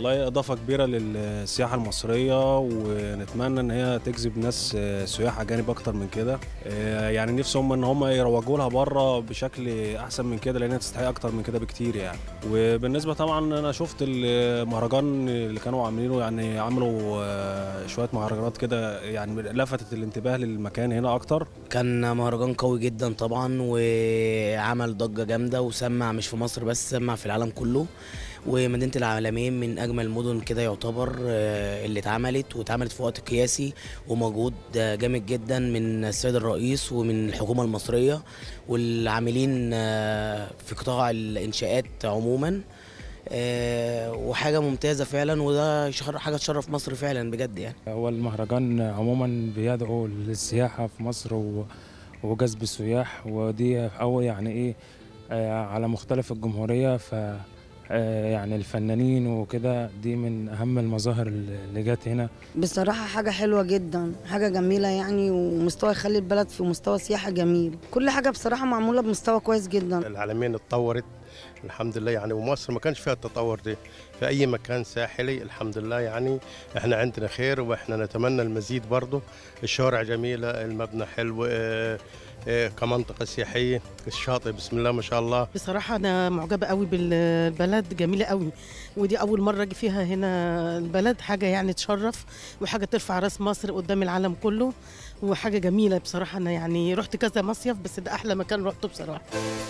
والله إضافة كبيرة للسياحة المصرية ونتمنى إن هي تجذب ناس آه، سياح أجانب أكتر من كده آه، يعني نفسهم إن هم يروجوا لها بره بشكل أحسن من كده لأنها تستحق أكتر من كده بكتير يعني وبالنسبة طبعا أنا شفت المهرجان اللي كانوا عاملينه يعني عملوا آه، شوية مهرجانات كده يعني لفتت الانتباه للمكان هنا أكتر كان مهرجان قوي جدا طبعا وعمل ضجة جامدة وسمع مش في مصر بس سمع في العالم كله ومدينة العالمين من أجمل المدن كده يعتبر آه، اللي اتعملت واتعملت في وقت قياسي ومجهود آه، جامد جدا من السيد الرئيس ومن الحكومة المصرية والعاملين آه، في قطاع الإنشاءات عموما آه، وحاجة ممتازة فعلا وده شهر- حاجة تشرف مصر فعلا بجد يعني هو المهرجان عموما بيدعو للسياحة في مصر و- وجذب السياح ودي أو يعني إيه آه، على مختلف الجمهورية ف آه، يعني الفنانين وكده دي من أهم المظاهر اللي جت هنا بصراحة حاجة حلوة جدا حاجة جميلة يعني ومستوى يخلي البلد في مستوى سياحة جميل كل حاجة بصراحة معمولة بمستوى كويس جدا العالمين اتطورت الحمد لله يعني ومصر ما كانش فيها التطور ده في اي مكان ساحلي الحمد لله يعني احنا عندنا خير واحنا نتمنى المزيد برضه الشوارع جميله المبنى حلو اه اه كمنطقه سياحيه الشاطئ بسم الله ما شاء الله بصراحة أنا معجبة قوي بالبلد جميلة قوي ودي أول مرة أجي فيها هنا البلد حاجة يعني تشرف وحاجة ترفع راس مصر قدام العالم كله وحاجة جميلة بصراحة أنا يعني رحت كذا مصيف بس ده أحلى مكان رحته بصراحة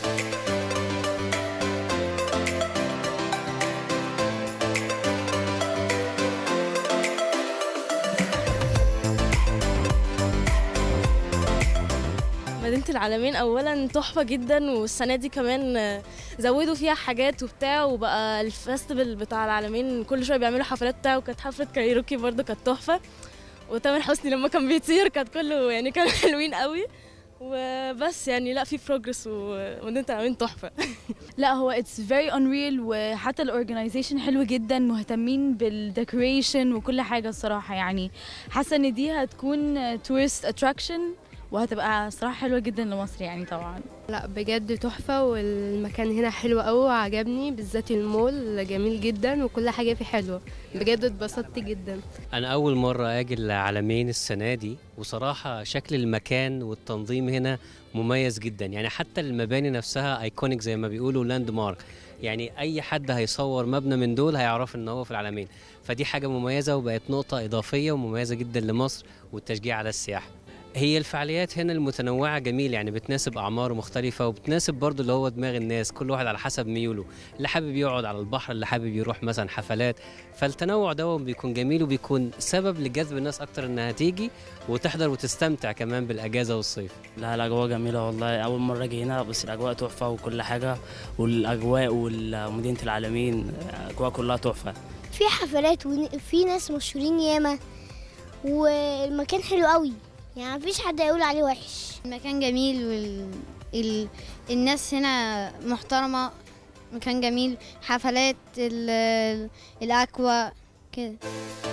مدينة العالمين أولا تحفة جدا والسنة دي كمان آه، زودوا فيها حاجات وبتاع وبقى الفestival بتاع العالمين كل شوية بيعملوا حفلات بتاع وكانت حفلة كايروكي برضو كانت تحفة وتامر حسني لما كان بيطير كانت كله يعني كانوا حلوين قوي وبس يعني لا في بروجرس ومدينة العالمين تحفة لا هو اتس فيري unreal وحتى الاورجنايزيشن حلو جدا مهتمين بالديكوريشن وكل حاجه الصراحه يعني حاسه ان دي هتكون تورست اتراكشن وهتبقى صراحه حلوه جدا لمصر يعني طبعا لا بجد تحفة والمكان هنا حلو قوي وعجبني بالذات المول جميل جدا وكل حاجة فيه حلوة بجد اتبسطت جدا أنا أول مرة أجي العالمين السنة دي وصراحة شكل المكان والتنظيم هنا مميز جدا يعني حتى المباني نفسها ايكونيك زي ما بيقولوا لاند مارك يعني أي حد هيصور مبنى من دول هيعرف إن هو في العالمين فدي حاجة مميزة وبقت نقطة إضافية ومميزة جدا لمصر والتشجيع على السياحة هي الفعاليات هنا المتنوعة جميل يعني بتناسب أعمار مختلفة وبتناسب برضو اللي هو دماغ الناس كل واحد على حسب ميوله اللي حابب يقعد على البحر اللي حابب يروح مثلا حفلات فالتنوع ده بيكون جميل وبيكون سبب لجذب الناس أكتر إنها تيجي وتحضر وتستمتع كمان بالأجازة والصيف لا الأجواء جميلة والله أول مرة أجي هنا بس الأجواء تحفة وكل حاجة والأجواء ومدينة العالمين الأجواء كلها تحفة في حفلات وفي ناس مشهورين ياما والمكان حلو قوي يعني مفيش حد هيقول عليه وحش المكان جميل وال... ال... الناس هنا محترمة مكان جميل حفلات ال... الأكوا كده